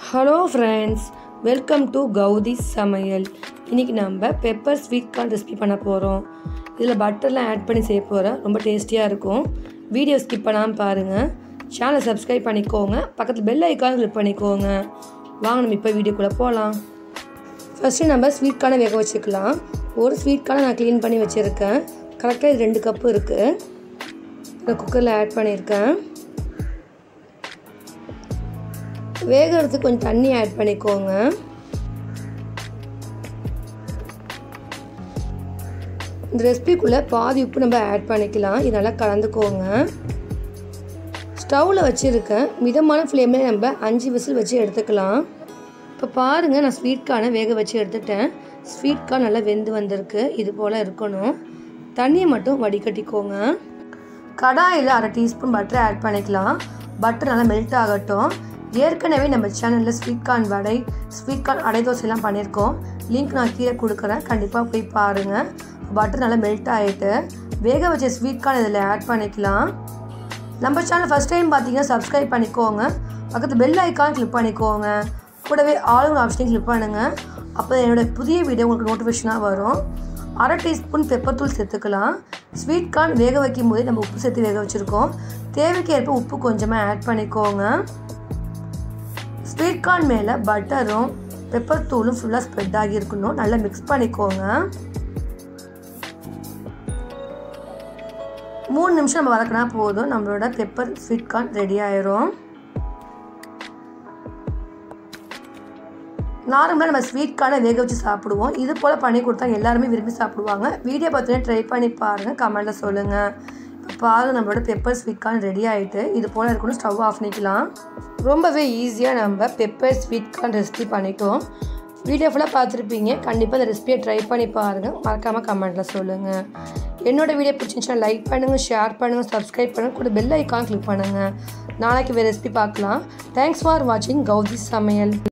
hello friends welcome to Gowthi சமையல் இன்றைக்கி நம்ம பெப்பர் ஸ்வீட் கார்ன் ரெசிபி பண்ண போகிறோம் இதில் பட்டர்லாம் ஆட் பண்ணி செய்ய போகிறேன் ரொம்ப டேஸ்டியாக இருக்கும் வீடியோ ஸ்கிப் பண்ணாமல் பாருங்கள் சேனலை சப்ஸ்கிரைப் பண்ணிக்கோங்க பக்கத்தில் பெல் ஐக்கான் கிளிக் பண்ணிக்கோங்க வாங்க நம்ம இப்போ வீடியோக்குள்ளே போகலாம் ஃபஸ்ட்டு நம்ம ஸ்வீட் கார்னை வேக வச்சுக்கலாம் ஒரு ஸ்வீட் கார்னை நான் க்ளீன் பண்ணி வச்சுருக்கேன் கரெக்டாக இது ரெண்டு கப்பு இருக்குது நான் குக்கரில் ஆட் பண்ணியிருக்கேன் வேகிறதுக்கு கொஞ்சம் தண்ணி ஆட் பண்ணிக்கோங்க இந்த ரெசிபிக்குள்ளே பாதி உப்பு நம்ம ஆட் பண்ணிக்கலாம் இது நல்லா கலந்துக்கோங்க ஸ்டவ்வில் வச்சுருக்கேன் மிதமான ஃப்ளேமில் நம்ம அஞ்சு விசில் வச்சு எடுத்துக்கலாம் இப்போ பாருங்கள் நான் ஸ்வீட் கார்னை வேக வச்சு எடுத்துட்டேன் ஸ்வீட் கார்ன் நல்லா வெந்து வந்திருக்கு இது போல் இருக்கணும் தண்ணியை மட்டும் வடிகட்டிக்கோங்க கடாயில் அரை டீஸ்பூன் பட்டரை ஆட் பண்ணிக்கலாம் பட்டர் நல்லா மெல்ட் ஆகட்டும் ஏற்கனவே நம்ம சேனலில் sweet corn vada sweet corn அடை தோசைலாம் பண்ணியிருக்கோம் லிங்க் நான் கீழே கொடுக்குறேன் கண்டிப்பாக போய் பாருங்கள் பட்டர் நல்லா மெல்ட் ஆகிட்டு வேக வச்ச ஸ்வீட் கார்ன் இதில் ஆட் பண்ணிக்கலாம் நம்ம சேனல் ஃபஸ்ட் டைம் பார்த்தீங்கன்னா சப்ஸ்கிரைப் பண்ணிக்கோங்க பக்கத்து பெல் ஐக்கான் கிளிக் பண்ணிக்கோங்க கூடவே ஆளுங்க ஆப்ஷனையும் கிளிக் பண்ணுங்கள் அப்போ என்னோடய புதிய வீடியோ உங்களுக்கு நோட்டிஃபிகேஷனாக வரும் அரை டீஸ்பூன் பெப்பர் தூள் சேர்த்துக்கலாம் ஸ்வீட் கார்ன் வேக வைக்கும் போதே நம்ம உப்பு சேர்த்து வேக வச்சுருக்கோம் தேவைக்கு ஏற்ப உப்பு கொஞ்சமாக ஆட் பண்ணிக்கோங்க ஸ்வீட் கார்ன் மேலே பட்டரும் பெப்பர் தூளும் ஃபுல்லாக ஸ்ப்ரெட் ஆகி இருக்கணும் நல்லா மிக்ஸ் பண்ணிக்கோங்க மூணு நிமிஷம் நம்ம வதக்கினா போதும் நம்மளோட பெப்பர் ஸ்வீட் கார்ன் ரெடி ஆயிரும் நார்மலாக நம்ம ஸ்வீட் கார்னை வேக வச்சு சாப்பிடுவோம் இது போல் பண்ணி கொடுத்தா எல்லாருமே விரும்பி சாப்பிடுவாங்க வீடியோ பார்த்தீங்கன்னா ட்ரை பண்ணி பாருங்கள் கமெண்ட்டில் சொல்லுங்கள் இப்போ பாருங்கள் நம்மளோட பெப்பர் ஸ்வீட் கார்ன் ரெடி ஆகிட்டு இது போல் இருக்கணும் ஸ்டவ் ஆஃப் பண்ணிக்கலாம் ரொம்பவே ஈஸியாக நம்ம பெப்பர் ஸ்வீட் கார்ன் ரெசிபி பண்ணிட்டோம் வீடியோ ஃபுல்லாக பார்த்துருப்பீங்க கண்டிப்பாக இந்த ரெசிபியை ட்ரை பண்ணி பாருங்கள் மறக்காமல் கமெண்ட்டில் சொல்லுங்கள் என்னோட வீடியோ பிடிச்சிருந்துச்சுன்னா லைக் பண்ணுங்கள் ஷேர் பண்ணுங்கள் சப்ஸ்கிரைப் பண்ணுங்கள் கூட பெல் ஐக்கான் கிளிக் பண்ணுங்கள் நாளைக்கு வேறு ரெசிபி பார்க்கலாம் தேங்க்ஸ் ஃபார் வாட்சிங் கௌதி சமையல்